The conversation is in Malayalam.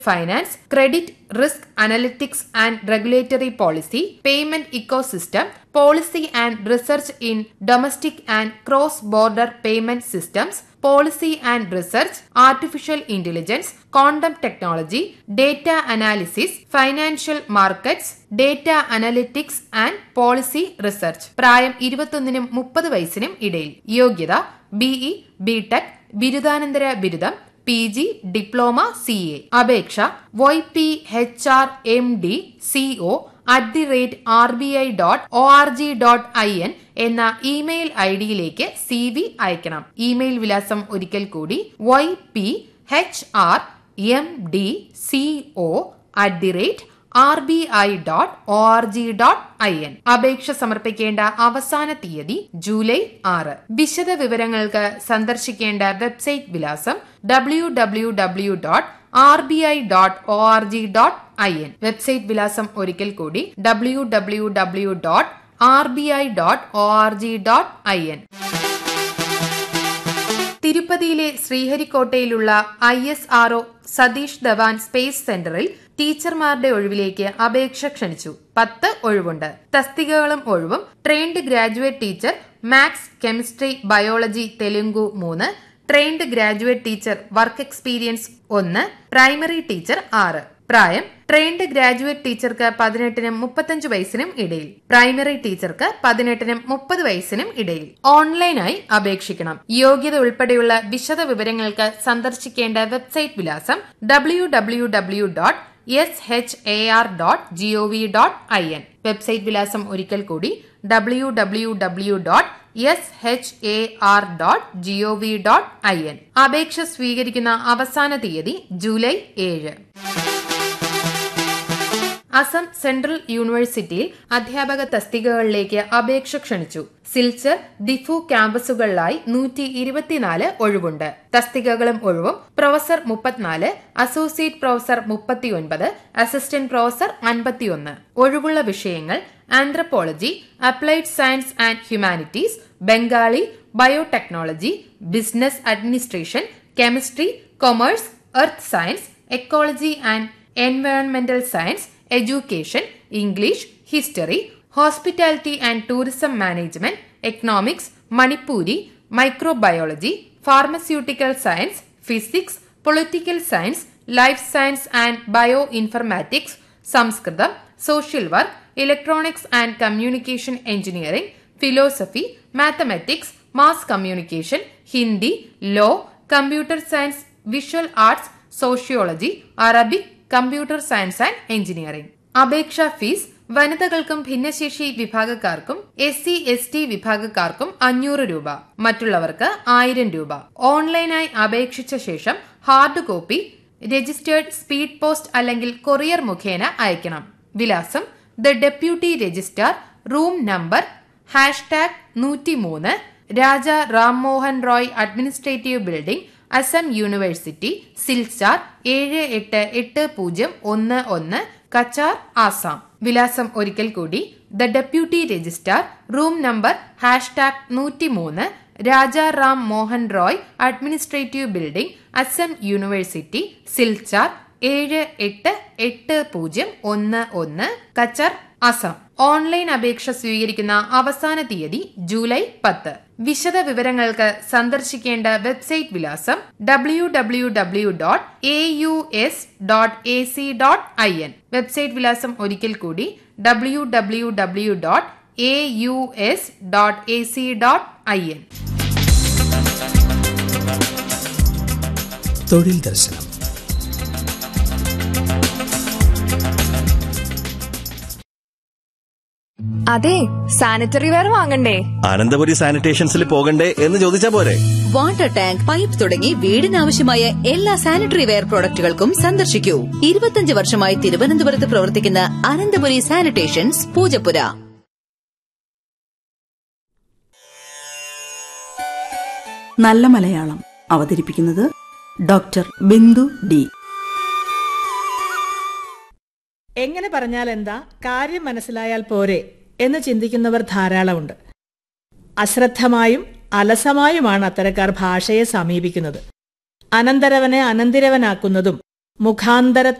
finance credit risk analytics and regulatory policy payment ecosystem policy and research in domestic and cross border payment systems policy and research artificial intelligence quantum technology data analysis financial markets data analytics and policy research പ്രായം ഇരുപത്തൊന്നിനും മുപ്പത് വയസ്സിനും ഇടയിൽ യോഗ്യത ബിഇ ബിടെക് ബിരുദാനന്തര ബിരുദം P G diploma C A അപേക്ഷ Y P H R M D C O at the rate R B I dot O R G dot I N എന്ന ഇമെയിൽ ഐ ഡിയിലേക്ക് സി വി അയക്കണം ഇമെയിൽ വിലാസം ഒരിക്കൽ കൂടി Y P H R M D C O at the rate R B I dot O R G dot I N അപേക്ഷ സമർപ്പിക്കേണ്ട അവസാന തീയതി ജൂലൈ ആറ് വിശദ വിവരങ്ങൾക്ക് സന്ദർശിക്കേണ്ട വെബ്സൈറ്റ് വിലാസം W W W dot R B I dot O R G dot I N website വിലാസം ഒരിക്കൽ കൂടി W W W dot R B I dot O R G dot I N തിരുപ്പതിയിലെ ശ്രീഹരിക്കോട്ടയിലുള്ള I S R O Satish Dhawan space സെന്ററിൽ ടീച്ചർമാരുടെ ഒഴിവിലേക്ക് അപേക്ഷ ക്ഷണിച്ചു പത്ത് ഒഴിവുണ്ട് തസ്തികകളും ഒഴിവും trained graduate teacher maths chemistry biology Telugu മൂന്ന് trained graduate teacher work experience ഒന്ന് പ്രൈമറി ടീച്ചർ ആറ് പ്രായം ട്രെയിൻഡ് ഗ്രാജുവേറ്റ് ടീച്ചർക്ക് പതിനെട്ടിനും മുപ്പത്തഞ്ച് വയസ്സിനും ഇടയിൽ പ്രൈമറി ടീച്ചർക്ക് പതിനെട്ടിനും മുപ്പത് വയസ്സിനും ഇടയിൽ ഓൺലൈനായി അപേക്ഷിക്കണം യോഗ്യത ഉൾപ്പെടെയുള്ള വിശദ വിവരങ്ങൾക്ക് സന്ദർശിക്കേണ്ട വെബ്സൈറ്റ് വിലാസം W W W dot S H A R dot G O V dot I N website വിലാസം ഒരിക്കൽ കൂടി W W W dot S H A R dot G O V dot I N അപേക്ഷ സ്വീകരിക്കുന്ന അവസാന തീയതി ജൂലൈ ഏഴ് അസം സെൻട്രൽ യൂണിവേഴ്സിറ്റിയിൽ അധ്യാപക തസ്തികകളിലേക്ക് അപേക്ഷ ക്ഷണിച്ചു സിൽച്ചർ ദിഫു ക്യാമ്പസുകളിലായി നൂറ്റി ഇരുപത്തിനാല് ഒഴിവുണ്ട് തസ്തികകളും ഒഴിവും പ്രൊഫസർ മുപ്പത്തിനാല് അസോസിയേറ്റ് പ്രൊഫസർ മുപ്പത്തിയൊൻപത് അസിസ്റ്റന്റ് പ്രൊഫസർ അൻപത്തിയൊന്ന് ഒഴിവുള്ള വിഷയങ്ങൾ anthropology applied science and humanities Bengali biotechnology business administration chemistry commerce earth science ecology and എൻവയോൺമെന്റൽ science education English history hospitality and tourism management economics Manipuri microbiology pharmaceutical science physics political science life science and bio informatics Sanskrit social work electronics and communication engineering philosophy mathematics mass communication Hindi law computer science visual arts sociology Arabic computer science and engineering അപേക്ഷാ ഫീസ് വനിതകൾക്കും ഭിന്നശേഷി വിഭാഗക്കാർക്കും എസ് സി എസ് ടി വിഭാഗക്കാർക്കും അഞ്ഞൂറ് രൂപ മറ്റുള്ളവർക്ക് ആയിരം രൂപ ഓൺലൈനായി അപേക്ഷിച്ച ശേഷം hard copy registered speed post അല്ലെങ്കിൽ കൊറിയർ മുഖേന അയക്കണം വിലാസം the deputy registrar room number hashtag നൂറ്റിമൂന്ന് Raja Rammohan Roy administrative building Assam university Silchar ഏഴ് എട്ട് എട്ട് പൂജ്യം ഒന്ന് ഒന്ന് കച്ചാർ ആസാം വിലാസം ഒരിക്കൽ കൂടി the deputy registrar room number hashtag നൂറ്റിമൂന്ന് Raja Ram Mohan Roy administrative building Assam university Silchar ഏഴ് എട്ട് എട്ട് പൂജ്യം ഒന്ന് ഒന്ന് കച്ചർ അസം ഓൺലൈൻ അപേക്ഷ സ്വീകരിക്കുന്ന അവസാന തീയതി ജൂലൈ പത്ത് വിശദ വിവരങ്ങൾക്ക് സന്ദർശിക്കേണ്ട വെബ്സൈറ്റ് വിലാസം W W W dot A U S dot A C dot I N website വിലാസം ഒരിക്കൽ കൂടി W W W dot A U S dot A C dot I N തൊഴിൽ ദർശനം അതെ സാനിറ്ററി വെയർ വാങ്ങണ്ടേ അനന്തപുരി സാനിറ്റേഷൻസിൽ പോകണ്ടേ എന്ന് ചോദിച്ചാ പോരെ വാട്ടർ ടാങ്ക് പൈപ്പ് തുടങ്ങി വീടിനാവശ്യമായ എല്ലാ സാനിറ്ററി വെയർ പ്രോഡക്റ്റുകൾക്കും സന്ദർശിക്കൂ ഇരുപത്തിയഞ്ച് വർഷമായി തിരുവനന്തപുരത്ത് പ്രവർത്തിക്കുന്ന അനന്തപുരി സാനിറ്റേഷൻസ് പൂജപ്പുര നല്ല മലയാളം അവതരിപ്പിക്കുന്നത് ഡോക്ടർ ബിന്ദു ഡി എങ്ങനെ പറഞ്ഞാൽ എന്താ കാര്യം മനസ്സിലായാൽ പോരെ എന്ന് ചിന്തിക്കുന്നവർ ധാരാളമുണ്ട് അശ്രദ്ധമായും അലസമായുമാണ് അത്തരക്കാർ ഭാഷയെ സമീപിക്കുന്നത് അനന്തരവനെ അനന്തിരവനാക്കുന്നതും മുഖാന്തര